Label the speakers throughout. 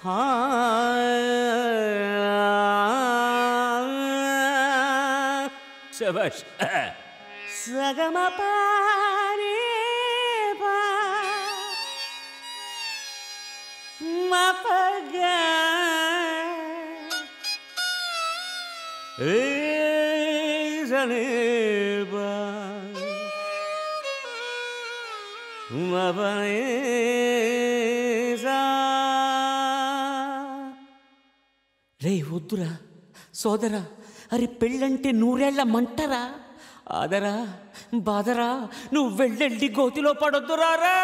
Speaker 1: శబాష్
Speaker 2: సగమ పారే పా మపగా రే వద్దురా సోదరా అరే పెళ్ళంటే నూరేళ్ల మంటరా ఆదరా బాదరా నువ్వు వెళ్ళెళ్ళి గోతిలో పడొద్దురా రే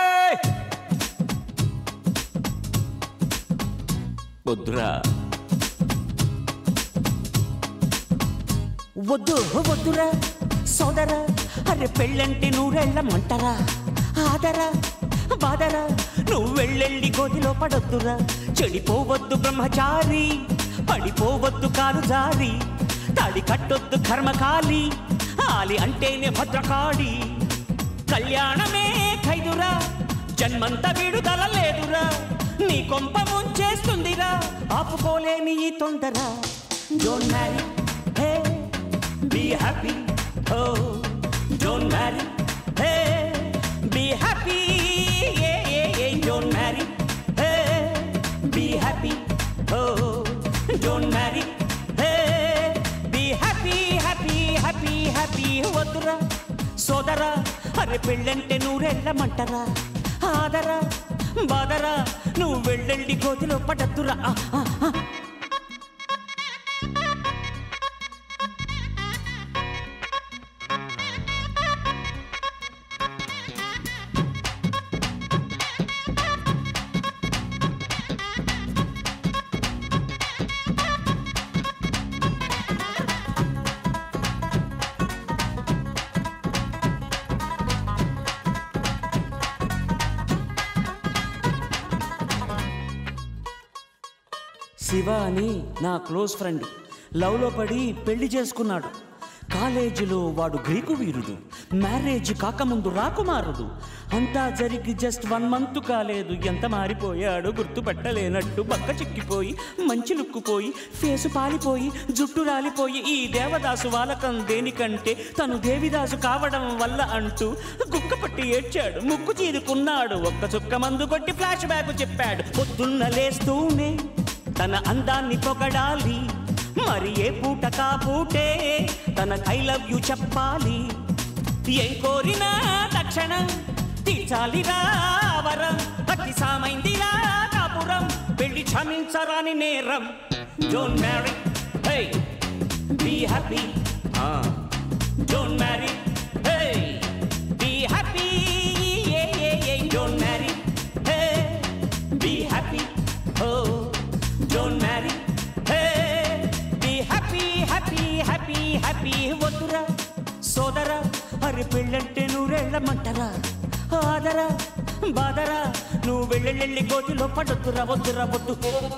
Speaker 2: వద్దురా వద్దు వద్దురా సోదరా అరే పెళ్ళంటే నూరెళ్ళ మంటరా ఆదరా బాదరా నువ్వు వెళ్ళెళ్ళి గోతిలో పడొద్దురా చెడిపోవద్దు బ్రహ్మచారి పడిపోవద్దు కారు జారి తాడి కట్టొద్దు కర్మకాలి ఆలి అంటేనే భద్రకాళి కళ్యాణమే ఖైదురా జన్మంత విడుదల లేదురా నీ కొంప ముంచేస్తుందిరా ఆపుకోలేని ఈ తొందర don't marry hey be happy oh don't marry hey be happy ఏ ఏ ఏ don't marry hey be happy oh don't marry hey be happy happy happy happy వద్దురా సోదరా అరే పెళ్ళంటే నూరెళ్ళమంటరా ఆదరా బాదరా నువ్వు వెళ్ళండి గోతిలో పడద్దురా ఆ, ఆ, ఆ. శివ అని నా క్లోజ్ ఫ్రెండ్ లవ్లో పడి పెళ్లి చేసుకున్నాడు కాలేజీలో వాడు గ్రీకు వీరుడు మ్యారేజ్ కాకముందు రాకుమారుడు అంతా జరిగి జస్ట్ వన్ మంత్ కాలేదు ఎంత మారిపోయాడు గుర్తుపట్టలేనట్టు బక్క చిక్కిపోయి మంచి లుక్కుపోయి ఫేసు పాలిపోయి జుట్టు రాలిపోయి ఈ దేవదాసు వాలకం దేనికంటే తను దేవిదాసు కావడం వల్ల అంటూ గుక్క పట్టి ఏడ్చాడు ముక్కు చీరుకున్నాడు ఒక్క చుక్క మందు కొట్టి ఫ్లాష్ బ్యాక్ చెప్పాడు పొద్దున్న లేస్తూనే తన అందాన్ని పొగడాలి మరి ఏ పూట కా పూటే తన ఐ లవ్ యు చెప్పాలి ఏం కోరినా తక్షణ తీర్చాలి రావరం అతి సామైందిరా కాపురం పెళ్లి క్షమించరాని నేరం don't marry hey be happy don't marry hey be happy ఏ ఏ ఏ don't marry hey be happy oh don't marry hey be happy happy happy happy వద్దురా సోదరా అరే పెళ్ళంటే నూరెళ్ళమంటరా ఆదరా బాదరా నువ్వు వెళ్ళెళ్ళి గోతిలో పడొద్దురా వద్దురా వద్దు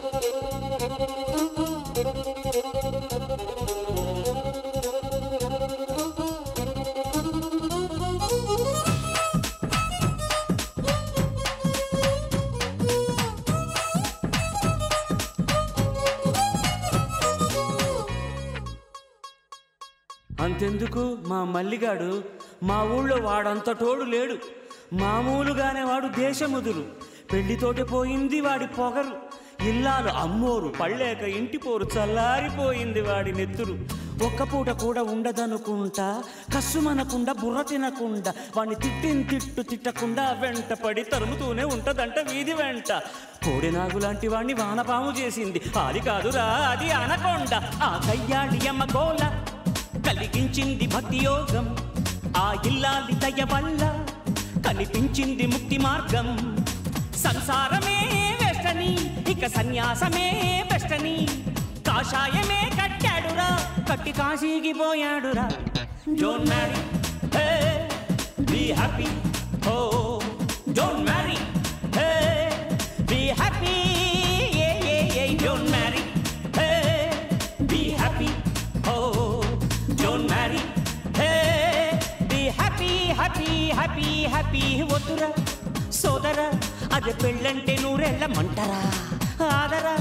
Speaker 2: అంతెందుకు మా మల్లిగాడు మా ఊళ్ళో వాడంత తోడు లేడు మామూలుగానే వాడు దేశముదురు పెళ్లితోటి పోయింది వాడి పొగరు ఇల్లాలు అమ్మోరు పళ్ళేక ఇంటి పోరు చల్లారిపోయింది వాడి నెత్తురు ఒక్క పూట కూడా ఉండదనుకుంటా కస్సుమనకుండా బుర్ర తినకుండా వాడిని తిట్టిన తిట్టు తిట్టకుండా వెంట పడి తరుముతూనే ఉంటదంట వీధి వెంట కోడినాగు లాంటి వాణ్ణి వానపాము చేసింది అది కాదురా అది అనకొండ ఆ కయ్యాడి అమ్మ గోల కలిగించింది భక్తి యోగం ఆ ఇల్లాలి దయ వల్ల కనిపించింది ముక్తి మార్గం సంసారమే వెస్టని ఇక సన్యాసమే బెస్టని కాషాయమే కట్టాడురా కట్టి కాశీకి పోయాడురా don't marry hey be happy oh don't marry hey be happy ఏ ఏ ఏ don't marry hey be happy oh don't marry hey be happy happy happy happy వద్దురా సోదరా అది పెళ్ళంటే నూరెళ్ళమంటరా ఆదరా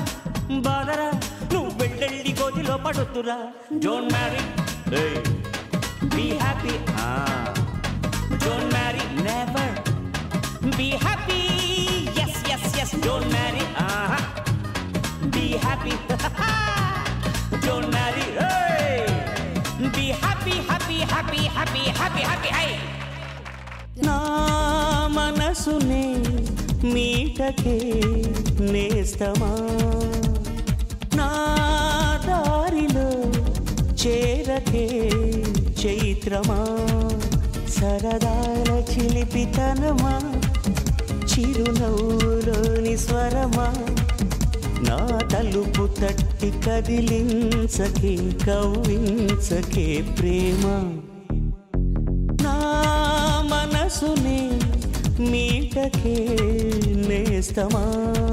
Speaker 2: పడొద్దురా don't marry be happy don't marry never be happy yes yes yes don't marry be happy don't marry be happy happy happy happy happy happy హై నా మనసునే మీటకే నేస్తమా నా దారిలో చేరకే చైత్రమా సరదాల చిలిపితనమా చిరునవ్వులోని స్వరమా నా తలుపు తట్టి కదిలించకే కవ్వించకే ప్రేమ నా మనసునే మీటకే నేస్తమా